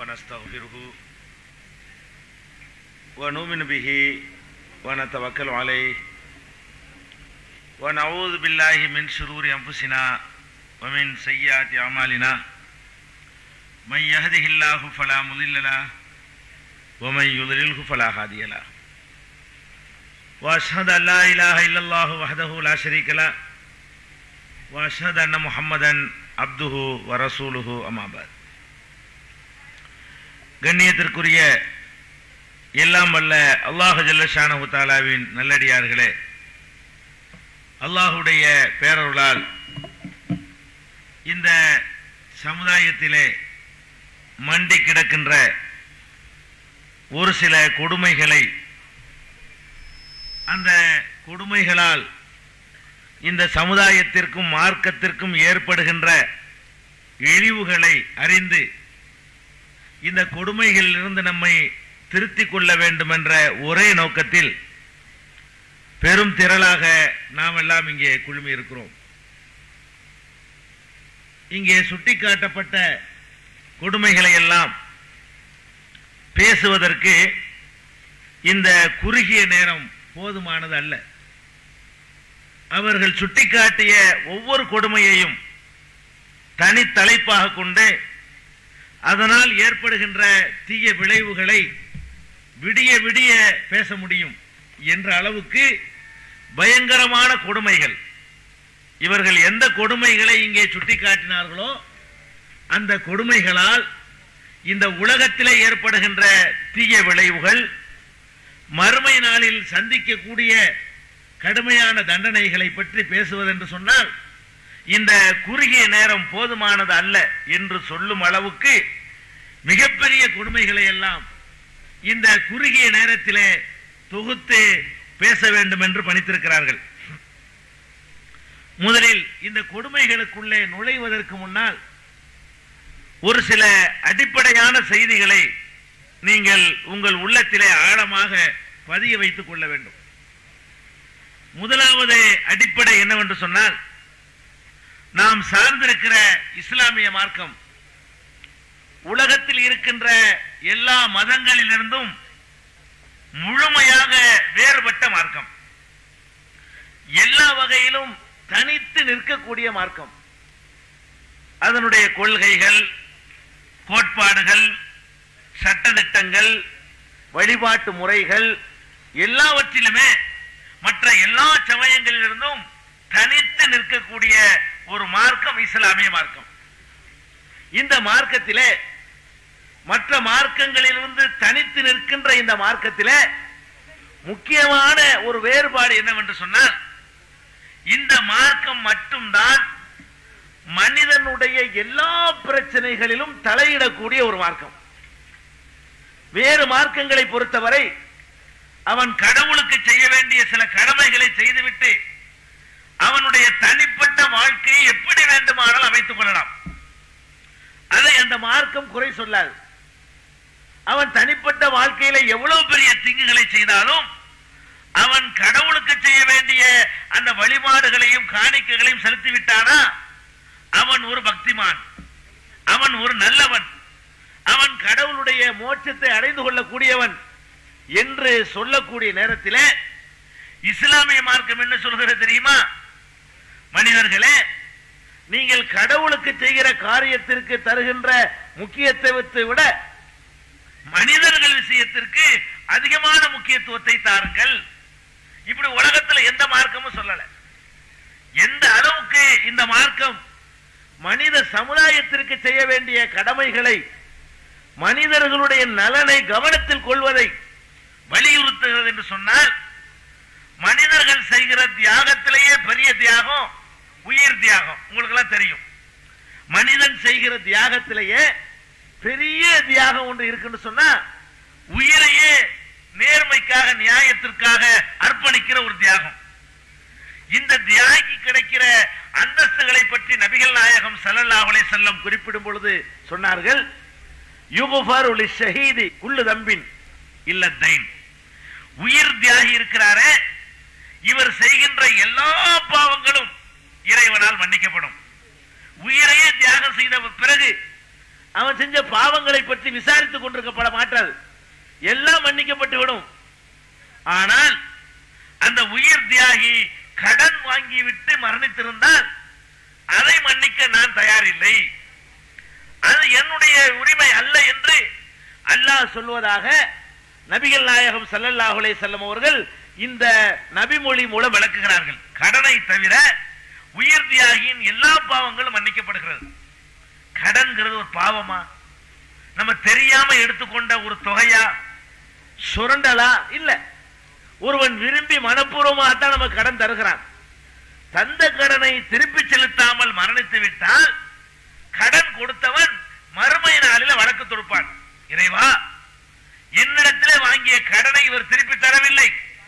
ونستغفره ونؤمن به ونتوكل عليه ونعوذ بالله من شرور أنفسنا ومن سيئات أعمالنا من يهده الله فلا مضل له ومن يضلله فلا هادي له وأشهد أن لا إله إلا الله وحده لا شريك له وأشهد أن محمدا عبده ورسوله أما بعد கண்ணியத்திற்குரிய எல்லாம் வல்ல அல்லாஹ் ஜல்லஷானஹு தாலாவின் நல்லடியார்களே அல்லாஹுடைய பேரருளால் இந்த சமுதாயத்திலே மண்டி கிடக்கின்ற ஒரு சில கொடுமைகளை அந்த கொடுமைகளால் இந்த சமுதாயத்திற்கும் மார்க்கத்திற்கும் ஏற்படுகின்ற இழிவுகளை அறிந்து இந்த கொடுமைகளிலிருந்து நம்மை திருத்திக் கொள்ள வேண்டும் என்ற ஒரே நோக்கத்தில் பெரும் திரளாக நாம் எல்லாம் இங்கே குழுமி இருக்கிறோம் இங்கே சுட்டிக்காட்டப்பட்ட கொடுமைகளை எல்லாம் பேசுவதற்கு இந்த குறுகிய நேரம் போதுமானது அல்ல அவர்கள் சுட்டிக்காட்டிய ஒவ்வொரு கொடுமையையும் தனித்தலைப்பாக கொண்டு அதனால் ஏற்படுகின்ற தீய விளைவுகளை விடிய விடிய பேச முடியும் என்ற அளவுக்கு பயங்கரமான கொடுமைகள் இவர்கள் எந்த கொடுமைகளை இங்கே சுட்டிக்காட்டினார்களோ அந்த கொடுமைகளால் இந்த உலகத்திலே ஏற்படுகின்ற தீய விளைவுகள் மறுமை நாளில் சந்திக்கக்கூடிய கடுமையான தண்டனைகளை பற்றி பேசுவதென்று சொன்னால் இந்த குறுகிய நேரம் போதுமானது அல்ல என்று சொல்லும் அளவுக்கு மிகப்பெரிய கொடுமைகளை எல்லாம் இந்த குறுகிய நேரத்திலே தொகுத்து பேச வேண்டும் என்று பணித்திருக்கிறார்கள் முதலில் இந்த கொடுமைகளுக்குள்ளே நுழைவதற்கு முன்னால் ஒரு சில அடிப்படையான செய்திகளை நீங்கள் உங்கள் உள்ளத்திலே ஆழமாக பதிய வைத்துக் கொள்ள வேண்டும் முதலாவது அடிப்படை என்னவென்று சொன்னால் நாம் சார்ந்திருக்கிற இஸ்லாமிய மார்க்கம் உலகத்தில் இருக்கின்ற எல்லா மதங்களிலிருந்தும் முழுமையாக வேறுபட்ட மார்க்கம் எல்லா வகையிலும் தனித்து நிற்கக்கூடிய மார்க்கம் அதனுடைய கொள்கைகள் கோட்பாடுகள் சட்டதிட்டங்கள் வழிபாட்டு முறைகள் எல்லாவற்றிலுமே மற்ற எல்லா சமயங்களிலிருந்தும் தனித்து நிற்கக்கூடிய ஒரு மார்க்கம் இஸ்லாமிய மார்க்கம் இந்த மார்க்கத்திலே மற்ற மார்க்கங்களிலிருந்து தனித்து நிற்கின்ற இந்த மார்க்கத்திலே முக்கியமான ஒரு வேறுபாடு என்னவென்று சொன்னால் இந்த மார்க்கம் மட்டும்தான் மனிதனுடைய எல்லா பிரச்சனைகளிலும் தலையிடக்கூடிய ஒரு மார்க்கம் வேறு மார்க்கங்களை பொறுத்தவரை அவன் கடவுளுக்கு செய்ய வேண்டிய சில கடமைகளை செய்துவிட்டு அவனுடைய தனிப்பட்ட வாழ்க்கையை எப்படி வேண்டுமானால் அமைத்துக் கொள்ளலாம் அதை அந்த மார்க்கம் குறை சொல்லாது அவன் தனிப்பட்ட வாழ்க்கையில எவ்வளவு பெரிய தீங்குகளை செய்தாலும் அவன் கடவுளுக்கு செய்ய வேண்டிய அந்த வழிபாடுகளையும் காணிக்கைகளையும் செலுத்திவிட்டானா அவன் ஒரு பக்திமான் அவன் ஒரு நல்லவன் அவன் கடவுளுடைய மோட்சத்தை அடைந்து கொள்ளக்கூடியவன் என்று சொல்லக்கூடிய நேரத்தில் இஸ்லாமிய மார்க்கம் என்ன சொல்கிறது தெரியுமா மனிதர்களே நீங்கள் கடவுளுக்கு செய்கிற காரியத்திற்கு தருகின்ற முக்கியத்துவத்தை விட மனிதர்கள் விஷயத்திற்கு அதிகமான முக்கியத்துவத்தை தாருங்கள் இப்படி உலகத்தில் எந்த மார்க்கமும் சொல்லல எந்த அளவுக்கு இந்த மார்க்கம் மனித சமுதாயத்திற்கு செய்ய வேண்டிய கடமைகளை மனிதர்களுடைய நலனை கவனத்தில் கொள்வதை வலியுறுத்துகிறது என்று சொன்னால் மனிதர்கள் செய்கிற தியாகத்திலேயே பெரிய தியாகம் உயிர் தியாகம் உங்களுக்கு எல்லாம் தெரியும் மனிதன் செய்கிற தியாகத்திலேயே பெரிய தியாகம் ஒன்று இருக்குன்னு சொன்னா உயிரையே நேர்மைக்காக நியாயத்திற்காக அர்ப்பணிக்கிற ஒரு தியாகம் இந்த தியாகி கிடைக்கிற அந்தஸ்துகளை பற்றி நபிகள் நாயகம் ஸல்லல்லாஹு அலைஹி வஸல்லம் குறிப்பிடும் பொழுது சொன்னார்கள் யுகுஃபரு லிஷஹீதி குல்லு தம்பின் இல்ல தைன் உயிர் தியாகி இருக்கிறாரே இவர் செய்கின்ற எல்லா பாவங்களும் இறைவனால் மன்னிக்கப்படும் உயிரையே தியாகம் செய்த பிறகு அவன் செஞ்ச பாவங்களை பற்றி விசாரித்துக் கொண்டிருக்கப்பட மாட்டாது எல்லாம் மன்னிக்கப்பட்டு விடும் ஆனால் அந்த உயிர் தியாகி கடன் வாங்கிவிட்டு மரணித்திருந்தால் அதை மன்னிக்க நான் தயாரில்லை அது என்னுடைய உரிமை அல்ல என்று அல்லாஹ் சொல்வதாக நபிகள் நாயகம் ஸல்லல்லாஹு அலைஹி வஸல்லம் அவர்கள் இந்த நபிமொழி மூலம் விளக்குகிறார்கள் கடனை தவிர உயிர் தியாகியின் எல்லா பாவங்களும் மன்னிக்கப்படுகிறது கடன்கிறது ஒரு பாவமா நம்ம தெரியாம எடுத்துக்கொண்ட ஒரு தொகையா சுரண்டலா இல்ல ஒருவன் விரும்பி மனப்பூர்வமாக தான் நம்ம கடன் தருகிறான் தந்த கடனை திருப்பி செலுத்தாமல் மரணித்து விட்டால் கடன் கொடுத்தவன் மறுமை நாளில வழக்கு தொடுப்பான் இறைவா என்னிடத்திலே வாங்கிய கடனை இவர் திருப்பி தரவில்லை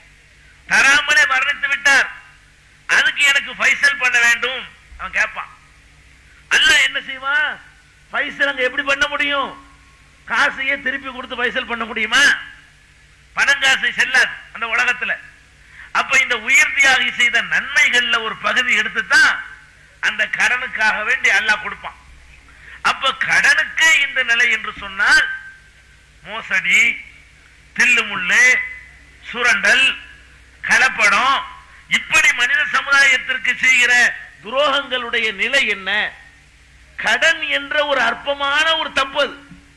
தராமலே மரணித்து விட்டார் அதுக்கு எனக்கு பைசல் பண்ண வேண்டும் அவன் கேட்பான் அல்லாஹ் என்ன செய்வான் பைசல் அங்க எப்படி பண்ண முடியும் காசையே திருப்பி கொடுத்து பைசல் பண்ண முடியுமா பணங்காசை செல்லாது அந்த உலகத்துல அப்ப இந்த உயிர் தியாகி செய்த நன்மைகள்ல ஒரு பகுதி எடுத்துதான் அந்த கடனுக்காக வேண்டி அல்லாஹ் கொடுப்பான் அப்ப கடனுக்கு இந்த நிலை என்று சொன்னால் மோசடி தில்லுமுள்ளு சுரண்டல் கலப்படம் இப்படி மனித சமுதாயத்திற்கு செய்கிற துரோகங்களுடைய நிலை என்ன கடன் என்ற ஒரு அற்பமான ஒரு தப்பு அது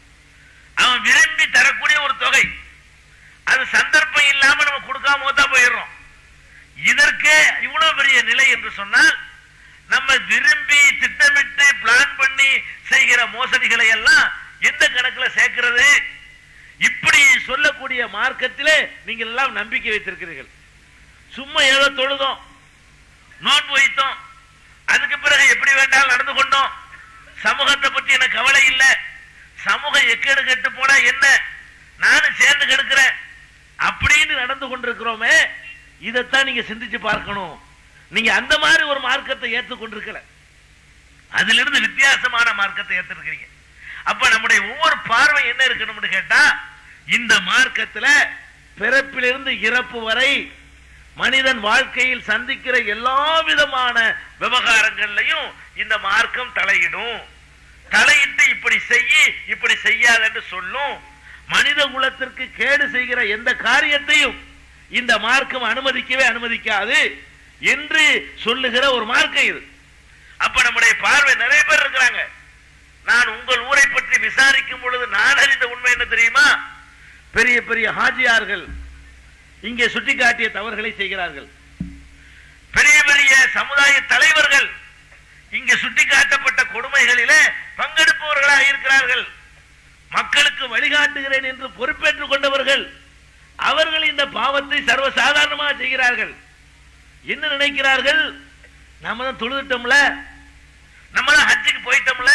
அவன் விரும்பி தரக்கூடிய ஒரு தொகை அது சந்தர்ப்பம் இல்லாம நம்ம கொடுக்காம தான் போயிடுறோம் இதற்கே இவ்வளவு பெரிய நிலை என்று சொன்னால் நம்ம விரும்பி திட்டமிட்டு பிளான் பண்ணி செய்கிற மோசடிகளை எல்லாம் எந்த கணக்குல சேர்க்கிறது இப்படி சொல்லக்கூடிய மார்க்கத்திலே நீங்கள் எல்லாம் நம்பிக்கை வைத்திருக்கிறீர்கள் சும்மா ஏதோ தொழுதோம் நோன்பு வைத்தோம் அதுக்கு பிறகு எப்படி வேண்டாலும் நடந்து கொண்டோம் சமூகத்தை பற்றி எனக்கு கவலை இல்லை சமூகம் எக்கேடு கெட்டு போனா என்ன நானும் சேர்ந்து கெடுக்கிறேன் அப்படின்னு நடந்து கொண்டிருக்கிறோமே இதைத்தான் நீங்க சிந்திச்சு பார்க்கணும் நீங்க அந்த மாதிரி ஒரு மார்க்கத்தை ஏற்றுக்கொண்டிருக்கல அதிலிருந்து வித்தியாசமான மார்க்கத்தை ஏற்றிருக்கிறீங்க அப்ப நம்முடைய ஒவ்வொரு பார்வை என்ன இருக்கணும்னு கேட்டா இந்த மார்க்கத்துல பிறப்பிலிருந்து இறப்பு வரை மனிதன் வாழ்க்கையில் சந்திக்கிற எல்லா விதமான விவகாரங்கள்லையும் இந்த மார்க்கம் தலையிடும் தலையிட்டு இப்படி செய்யி இப்படி செய்யாத என்று சொல்லும் மனித குலத்திற்கு கேடு செய்கிற எந்த காரியத்தையும் இந்த மார்க்கம் அனுமதிக்கவே அனுமதிக்காது என்று சொல்லுகிற ஒரு மார்க்கம் இது அப்ப நம்முடைய பார்வை நிறைய பேர் இருக்கிறாங்க நான் உங்கள் ஊரை பற்றி விசாரிக்கும் பொழுது நான் அறிந்த உண்மை என்ன தெரியுமா பெரிய பெரிய ஹாஜியார்கள் இங்கே சுட்டிக்காட்டிய தவறுகளை செய்கிறார்கள் பெரிய பெரிய சமுதாய தலைவர்கள் இங்கே சுட்டிக்காட்டப்பட்ட கொடுமைகளிலே பங்கெடுப்பவர்களாக இருக்கிறார்கள் மக்களுக்கு வழிகாட்டுகிறேன் என்று பொறுப்பேற்றுக் கொண்டவர்கள் அவர்கள் இந்த பாவத்தை சர்வசாதாரணமாக செய்கிறார்கள் என்ன நினைக்கிறார்கள் நாம தான் தொழுதுட்டோம்ல நம்ம தான் ஹஜ்ஜுக்கு போயிட்டோம்ல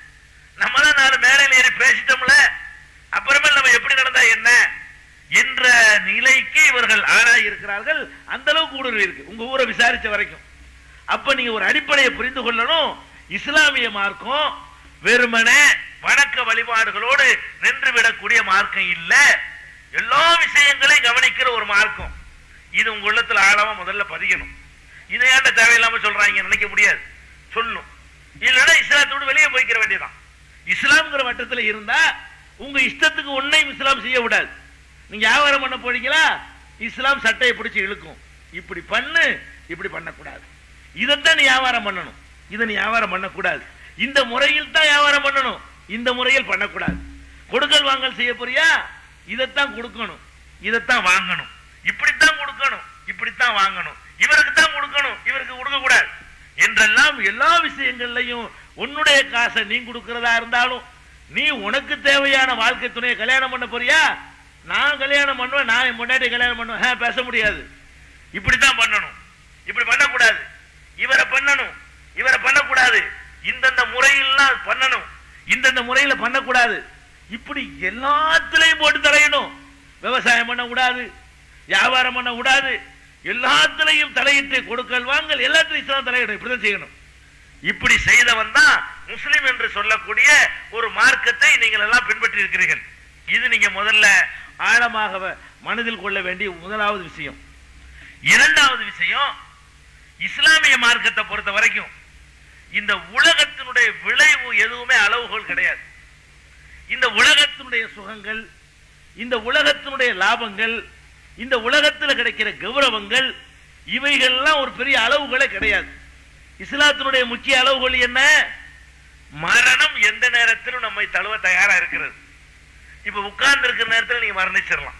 நம்ம தான் நாலு மேடையில் ஏறி பேசிட்டோம்ல அப்புறமேல் நம்ம எப்படி நடந்தா என்ன என்ற நிலைக்கு இவர்கள் ஆளாகி இருக்கிறார்கள் அந்த அளவுக்கு ஊடுருவி இருக்கு உங்க ஊரை விசாரிச்ச வரைக்கும் அப்ப நீங்க ஒரு அடிப்படையை புரிந்து கொள்ளணும் இஸ்லாமிய மார்க்கம் வெறுமனே வணக்க வழிபாடுகளோடு நின்று விடக்கூடிய மார்க்கம் இல்ல எல்லா விஷயங்களையும் கவனிக்கிற ஒரு மார்க்கம் இது உங்க உள்ளத்துல ஆழமா முதல்ல பதியணும் இதை ஏன்டா தேவையில்லாம சொல்றாங்க நினைக்க முடியாது சொல்லும் இல்லைன்னா இஸ்லாத்தோடு வெளியே போய்க்கிற வேண்டியதான் இஸ்லாம்ங்கிற வட்டத்துல இருந்தா உங்க இஷ்டத்துக்கு ஒன்னையும் இஸ்லாம் செய்ய விடாது நீங்க வியாபாரம் பண்ண போறீங்களா இஸ்லாம் சட்டையை பிடிச்சு இழுக்கும் இப்படி பண்ணு இப்படி பண்ணக்கூடாது இதைத்தான் நீ வியாபாரம் பண்ணணும் இதை நீ வியாபாரம் பண்ணக்கூடாது இந்த முறையில் தான் வியாபாரம் பண்ணணும் இந்த முறையில் பண்ணக்கூடாது கொடுக்கல் வாங்கல் செய்ய போறியா இதைத்தான் கொடுக்கணும் இதைத்தான் வாங்கணும் இப்படித்தான் கொடுக்கணும் இப்படித்தான் வாங்கணும் இவருக்கு தான் கொடுக்கணும் இவருக்கு கொடுக்க கூடாது என்றெல்லாம் எல்லா விஷயங்கள்லையும் உன்னுடைய காசை நீ கொடுக்கிறதா இருந்தாலும் நீ உனக்கு தேவையான வாழ்க்கை துணையை கல்யாணம் பண்ண போறியா நான் கல்யாணம் பண்ணுவேன் நான் என் முன்னாடி கல்யாணம் பண்ணுவேன் ஹே, பேச முடியாது இப்படித்தான் பண்ணணும் இப்படி பண்ணக்கூடாது இவரை பண்ணணும் இவரை பண்ணக்கூடாது இந்தந்த முறையெல்லாம் பண்ணணும் இந்தந்த முறையில பண்ணக்கூடாது இப்படி எல்லாத்துலயும் போட்டு தலையிடணும் விவசாயம் பண்ண கூடாது வியாபாரம் பண்ண கூடாது எல்லாத்துலயும் தலையிட்டு கொடுக்கல் வாங்கல் எல்லாத்துலயும் இஸ்லாம் தலையிடும் இப்படிதான் செய்யணும் இப்படி செய்தவன் தான் முஸ்லிம் என்று சொல்லக்கூடிய ஒரு மார்க்கத்தை நீங்கள் எல்லாம் பின்பற்றி இருக்கிறீர்கள் இது நீங்க முதல்ல ஆழமாக வ- மனதில் கொள்ள வேண்டிய முதலாவது விஷயம் இரண்டாவது விஷயம் இஸ்லாமிய மார்க்கத்தை பொறுத்த வரைக்கும் இந்த உலகத்தினுடைய விளைவு எதுவுமே அளவுகோல் கிடையாது இந்த உலகத்தினுடைய சுகங்கள் இந்த உலகத்தினுடைய லாபங்கள் இந்த உலகத்தில் கிடைக்கிற கௌரவங்கள் இவைகள்லாம் ஒரு பெரிய அளவுகளே கிடையாது இஸ்லாத்தினுடைய முக்கிய அளவுகள் என்ன மரணம் எந்த நேரத்திலும் நம்மை தழுவ தயாரா இருக்கிறது இப்ப உட்கார்ந்து இருக்கிற நேரத்தில் நீங்க மரணிச்சிடலாம்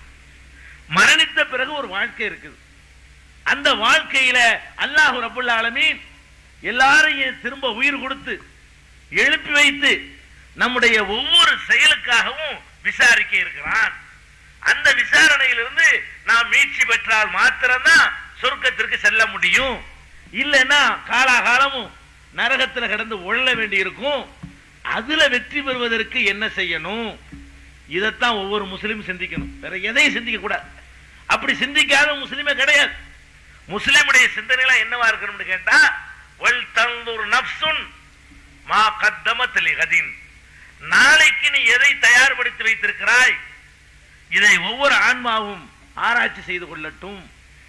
மரணித்த பிறகு ஒரு வாழ்க்கை இருக்குது அந்த வாழ்க்கையில அல்லாஹ் ரபுல் ஆலமீன் எல்லாரையும் திரும்ப உயிர் கொடுத்து எழுப்பி வைத்து நம்முடைய ஒவ்வொரு செயலுக்காகவும் விசாரிக்க இருக்கிறான் அந்த விசாரணையிலிருந்து நாம் மீட்சி பெற்றால் மாத்திரம்தான் சொர்க்கத்திற்கு செல்ல முடியும் இல்லைன்னா காலாகாலமும் நரகத்துல கிடந்து உழல வேண்டி இருக்கும் அதுல வெற்றி பெறுவதற்கு என்ன செய்யணும் இதைத்தான் ஒவ்வொரு முஸ்லீமும் சிந்திக்கணும் வேற எதையும் சிந்திக்க கூடாது அப்படி சிந்திக்காத முஸ்லீமே கிடையாது முஸ்லிமுடைய சிந்தனைலாம் என்னவா இருக்கணும்னு கேட்டா வல் தந்தூர் நப்சுன் மா கத்தமத் லிகதின் நாளைக்கு நீ எதை தயார்படுத்தி வைத்திருக்கிறாய் இதை ஒவ்வொரு ஆன்மாவும் ஆராய்ச்சி செய்து கொள்ளட்டும்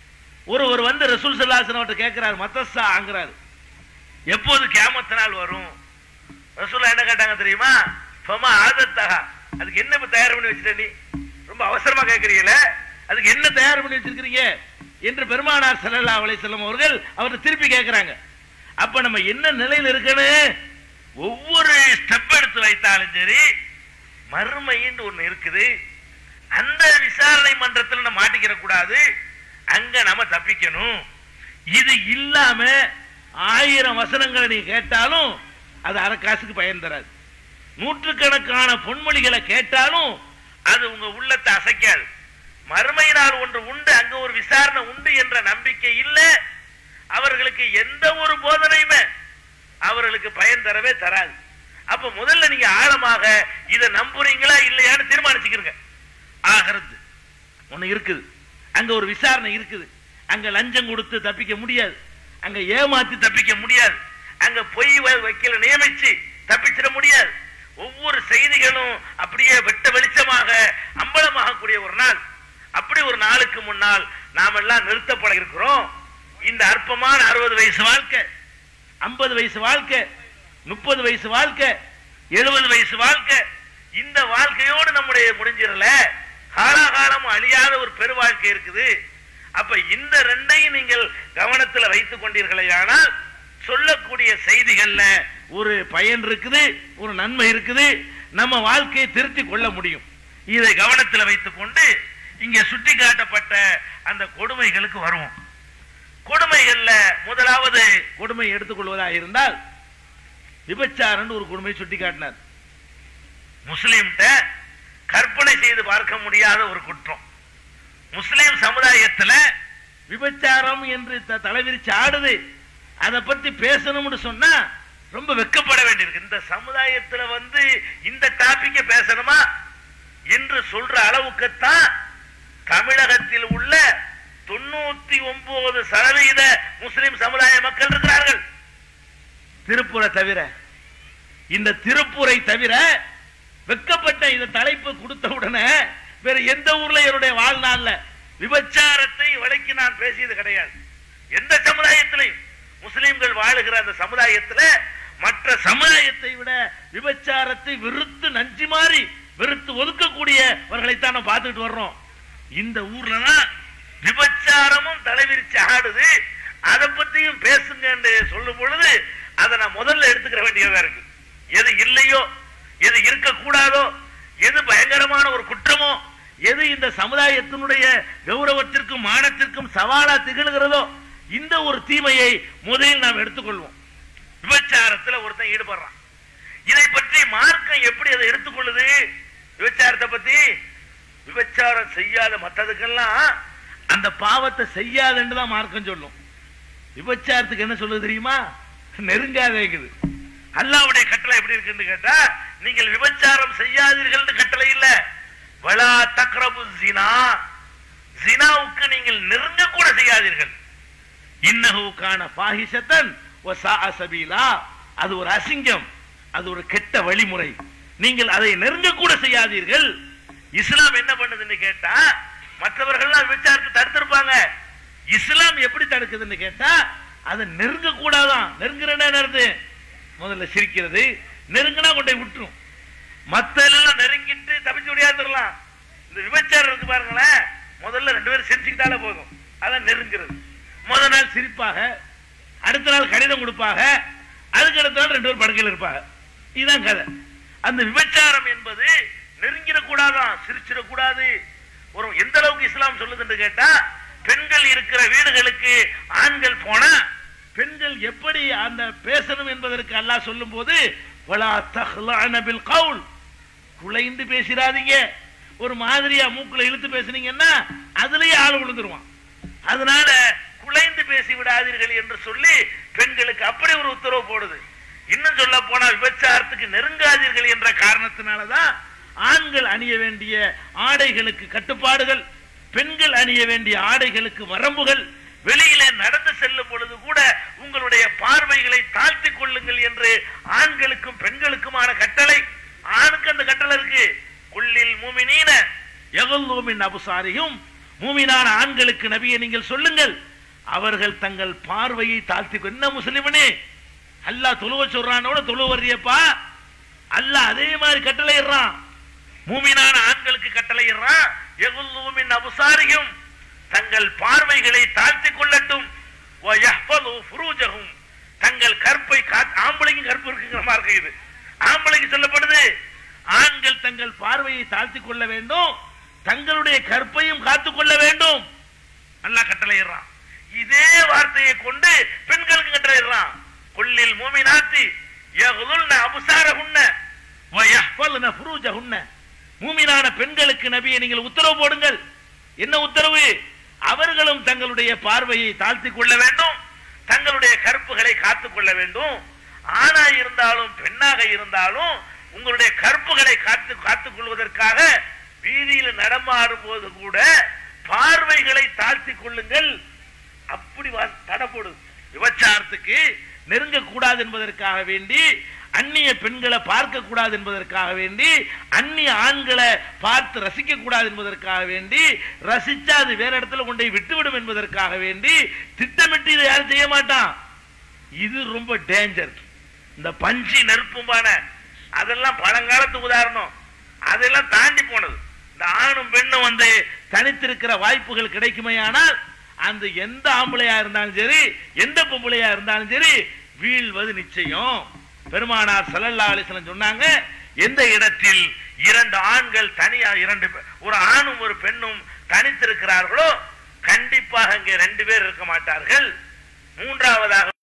ஒருவர் வந்து ரசூல் சல்லாசன் அவர்கிட்ட கேட்கிறார் மத்தஸ்ஸா ஆங்கிறார் எப்போது கியாமத்து நாள் வரும் ரசூல்லா என்ன கேட்டாங்க தெரியுமா ஃபமா ஆதத்தகா அதுக்கு என்ன இப்ப தயார் பண்ணி வச்சிட்ட நீ ரொம்ப அவசரமா கேட்கறீங்கள அதுக்கு என்ன தயார் பண்ணி வச்சிருக்கிறீங்க என்று பெருமானார் ஸல்லல்லாஹு அலைஹி வஸல்லம் அவர்கள் அவர்கிட்ட திருப்பி கேட்கிறாங்க அப்ப நம்ம என்ன நிலையில் இருக்கணும் ஒவ்வொரு ஸ்டெப் எடுத்து வைத்தாலும் சரி மறுமைன்னு ஒண்ணு இருக்குது அந்த விசாரணை மன்றத்தில் நம்ம மாட்டிக்கிற கூடாது அங்க நம்ம தப்பிக்கணும் இது இல்லாம ஆயிரம் வசனங்களை நீ கேட்டாலும் அது அரை காசுக்கு பயன் தராது நூற்றுக்கணக்கான பொன்மொழிகளை கேட்டாலும் அது உங்க உள்ளத்தை அசைக்காது மறுமை நாள் ஒன்று உண்டு அங்க ஒரு விசாரணை உண்டு என்ற நம்பிக்கை இல்ல அவர்களுக்கு எந்த ஒரு போதனையுமே அவர்களுக்கு பயன் தரவே தராது அப்ப முதல்ல நீங்க ஆழமாக இதை நம்புறீங்களா இல்லையான்னு தீர்மானிச்சுக்கிறீங்க ஆகிறது ஒண்ணு இருக்குது அங்க ஒரு விசாரணை இருக்குது அங்க லஞ்சம் கொடுத்து தப்பிக்க முடியாது அங்க ஏமாத்தி தப்பிக்க முடியாது அங்க பொய் வ- வக்கீல நியமிச்சு தப்பிச்சிட முடியாது ஒவ்வொரு செய்திகளும் அப்படியே வெட்ட வெளிச்சமாக அம்பலமாகக்கூடிய ஒரு நாள் அப்படி ஒரு நாளுக்கு முன்னால் நாம் எல்லாம் நிறுத்தப்பட இருக்கிறோம் இந்த அற்பமான அறுபது வயசு வாழ்க்கை ஐம்பது வயசு வாழ்க்கை முப்பது வயசு வாழ்க்கை எழுபது வயசு வாழ்க்கை இந்த வாழ்க்கையோடு நம்முடைய முடிஞ்சிடல காலாகாலம் அழியாத ஒரு பெரு வாழ்க்கை இருக்குது அப்ப இந்த ரெண்டையும் நீங்கள் கவனத்தில் வைத்துக் கொண்டீர்களேயானால் சொல்லக்கூடிய செய்திகள்ல ஒரு பயன் இருக்குது ஒரு நன்மை இருக்குது நம்ம வாழ்க்கையை திருத்தி கொள்ள முடியும் இதை கவனத்தில் வைத்துக் கொண்டு இங்கே சுட்டி காட்டப்பட்ட அந்த கொடுமைகளுக்கு வருவோம் கொடுமைகள்ல முதலாவது கொடுமை எடுத்துக்கொள்வதாக இருந்தால் விபச்சாரன் ஒரு கொடுமையை சுட்டி காட்டினார் முஸ்லிம்கிட்ட கற்பனை செய்து பார்க்க முடியாத ஒரு குற்றம் முஸ்லிம் சமுதாயத்துல விபச்சாரம் என்று த- தலைவிரிச்சு ஆடுது அதை பத்தி பேசணும்னு சொன்னா ரொம்ப வெக்கப்பட வேண்டியிருக்கு இந்த சமுதாயத்துல வந்து இந்த டாபிக்க பேசணுமா என்று சொல்ற அளவுக்குத்தான் தமிழகத்தில் உள்ள தொண்ணூத்தி ஒன்பது சதவீத முஸ்லிம் சமுதாய மக்கள் இருக்கிறார்கள் திருப்பூரை தவிர இந்த திருப்பூரை தவிர வெக்கப்பட்ட இந்த தலைப்பு கொடுத்த உடனே வேற எந்த ஊர்ல என்னுடைய வாழ்நாள்ல விபச்சாரத்தை வழக்கி நான் பேசியது கிடையாது எந்த சமுதாயத்திலையும் முஸ்லிம்கள் வாழுகிற அந்த சமுதாயத்துல மற்ற சமுதாயத்தை விட விபச்சாரத்தை வெறுத்து நஞ்சு மாறி வெறுத்து ஒதுக்கக்கூடியவர்களைத்தான் நம்ம பார்த்துட்டு வர்றோம் இந்த ஊர்ல தான் விபச்சாரமும் தலைவிரிச்சு ஆடுது அதை பத்தியும் பேசுங்க என்று சொல்லும் பொழுது அதை நான் முதல்ல எடுத்துக்கிற வேண்டியதா இருக்கு எது இல்லையோ எது இருக்கக்கூடாதோ எது பயங்கரமான ஒரு குற்றமோ எது இந்த சமுதாயத்தினுடைய கௌரவத்திற்கும் மானத்திற்கும் சவாலா திகழ்கிறதோ இந்த ஒரு தீமையை முதலில் நாம் எடுத்துக்கொள்வோம் விபச்சாரத்துல ஒருத்தன் ஈடுபடுறான் இதை பற்றி மார்க்கம் எப்படி அதை எடுத்துக்கொள்ளுது விபச்சாரத்தை பத்தி விபச்சாரம் செய்யாத மற்றதுக்கெல்லாம் அந்த பாவத்தை செய்யாதுன்னு தான் மார்க்கம் சொல்லும் விபச்சாரத்துக்கு என்ன சொல்லுது தெரியுமா நெருங்காதேங்குது அல்லாவுடைய கட்டளை எப்படி இருக்குன்னு கேட்டா நீங்கள் விபச்சாரம் செய்யாதீர்கள் கட்டளை இல்ல வலா தக்ரபு ஜினா ஜினாவுக்கு நீங்கள் நெருங்க கூட செய்யாதீர்கள் இன்னஹு கான ஃபாஹிஷத்தன் வ சாஅ சபீலா அது ஒரு அசிங்கம் அது ஒரு கெட்ட வழிமுறை நீங்கள் அதை நெருங்க கூட செய்யாதீர்கள் இஸ்லாம் என்ன பண்ணுதுன்னு கேட்டா மற்றவர்கள்லாம் விபச்சாரத்தை தடுத்திருப்பாங்க இஸ்லாம் எப்படி தடுக்குதுன்னு கேட்டா அதை நெருங்க கூடாதான் நெருங்குறேன்னா என்னது முதல்ல சிரிக்கிறது நெருங்கினா கொண்டே விட்டுரும் மத்த எல்லாம் நெருங்கிட்டு தப்பிச்சு விடையாந்துடலாம் இந்த விபச்சாரம் இருக்கு பாருங்களேன் முதல்ல ரெண்டு பேரும் சிரிச்சுக்கிட்டாலே போதும் அதான் நெருங்கிறது முத நாள் சிரிப்பாக அடுத்த நாள் கடிதம் கொடுப்பாக அதுக்கு அடுத்த நாள் ரெண்டு பேரும் படுக்கையில் இருப்பாங்க இதுதான் கதை அந்த விபச்சாரம் என்பது நெருங்கிடக்கூடாதான் சிரிச்சிடக்கூடாது ஒரு எந்த அளவுக்கு இஸ்லாம் சொல்லுதுன்னு கேட்டா பெண்கள் இருக்கிற வீடுகளுக்கு ஆண்கள் போனா பெண்கள் எப்படி அந்த பேசணும் என்பதற்கு அல்லாஹ் சொல்லும் போது வலா தஹ்லஅன பில் கவுல் குலைந்து பேசிடாதீங்க ஒரு மாதிரியா மூக்குல இழுத்து பேசுனீங்கன்னா அதுலயே ஆள் விழுந்துருவான் அதனால குலைந்து பேசி விடாதீர்கள் என்று சொல்லி பெண்களுக்கு அப்படி ஒரு உத்தரவு போடுது இன்னும் சொல்ல போனா விபச்சாரத்துக்கு நெருங்காதீர்கள் என்ற காரணத்தினாலதான் ஆண்கள் அணிய வேண்டிய ஆடைகளுக்கு கட்டுப்பாடுகள் பெண்கள் அணிய வேண்டிய ஆடைகளுக்கு வரம்புகள் வெளியிலே நடந்து செல்லும் பொழுது கூட உங்களுடைய பார்வைகளை தாழ்த்திக் கொள்ளுங்கள் என்று ஆண்களுக்கும் பெண்களுக்குமான கட்டளை ஆணுக்கு அந்த கட்டளை இருக்கு குள்ளில் மூமினீன எகல்லூமின் அபுசாரியும் மூமினான ஆண்களுக்கு நபியை நீங்கள் சொல்லுங்கள் அவர்கள் தங்கள் பார்வையை தாழ்த்தி என்ன முஸ்லிமனே அல்லாஹ் தொழுவ சொல்றானோட தொழுவ வர்றியப்பா அல்லாஹ் அதே மாதிரி கட்டளையிடுறான் மூமினான ஆண்களுக்கு கட்டளையிடுறான் எகுல்லூமின் அபுசாரியும் தங்கள் பார்வைகளை தாழ்த்திக் கொள்ளட்டும் வயஹ்ஃபது ஃபுரூஜஹும் தங்கள் கற்பை காத் ஆம்பளைக்கும் கற்பு இருக்குங்கிற மாதிரி இது ஆம்பளைக்கு சொல்லப்படுது ஆண்கள் தங்கள் பார்வையை தாழ்த்திக் கொள்ள வேண்டும் தங்களுடைய கற்பையும் காத்துக் கொள்ள வேண்டும் அல்லாஹ் கட்டளையிடுறான் இதே வார்த்தையை கொண்டு பெண்களுக்கு கட்டளையிடுறான் கொல்லில் மூமினாத்தி யகுதுல்ன அபுசாரஹுன்ன வயஹ்ஃபல்ன ஃபுரூஜஹுன்ன மூமினான பெண்களுக்கு நபியை நீங்கள் உத்தரவு போடுங்கள் என்ன உத்தரவு அவர்களும் தங்களுடைய பார்வையை தாழ்த்திக் கொள்ள வேண்டும் தங்களுடைய கற்புகளை காத்துக் கொள்ள வேண்டும் ஆணா இருந்தாலும் பெண்ணாக இருந்தாலும் உங்களுடைய கற்புகளை காத்து காத்துக் கொள்வதற்காக வீதியில் நடமாடும் போது கூட பார்வைகளை தாழ்த்திக் கொள்ளுங்கள் அப்படி வா- தடை போடுது விபச்சாரத்துக்கு நெருங்க கூடாது என்பதற்காக வேண்டி அந்நிய பெண்களை பார்க்க கூடாது என்பதற்காக வேண்டி அந்நிய ஆண்களை பார்த்து ரசிக்க கூடாது என்பதற்காக வேண்டி ரசிச்சா அது வேற இடத்துல கொண்டு போய் விட்டுவிடும் என்பதற்காக வேண்டி திட்டமிட்டு இதை யாரும் செய்ய மாட்டான் இது ரொம்ப டேஞ்சர் இந்த பஞ்சி நெருப்பும்பான அதெல்லாம் பழங்காலத்து உதாரணம் அதெல்லாம் தாண்டி போனது இந்த ஆணும் பெண்ணும் வந்து தனித்திருக்கிற வாய்ப்புகள் கிடைக்குமேயானால் அந்த எந்த ஆம்பளையா இருந்தாலும் சரி எந்த பொம்பளையா இருந்தாலும் சரி வீழ்வது நிச்சயம் பெருமானார் ஸல்லல்லாஹு அலைஹி வஸல்லம் சொன்னாங்க எந்த இடத்தில் இரண்டு ஆண்கள் தனியா இரண்டு பே- ஒரு ஆணும் ஒரு பெண்ணும் தனித்திருக்கிறார்களோ கண்டிப்பாக இங்கே ரெண்டு பேர் இருக்க மாட்டார்கள் மூன்றாவதாக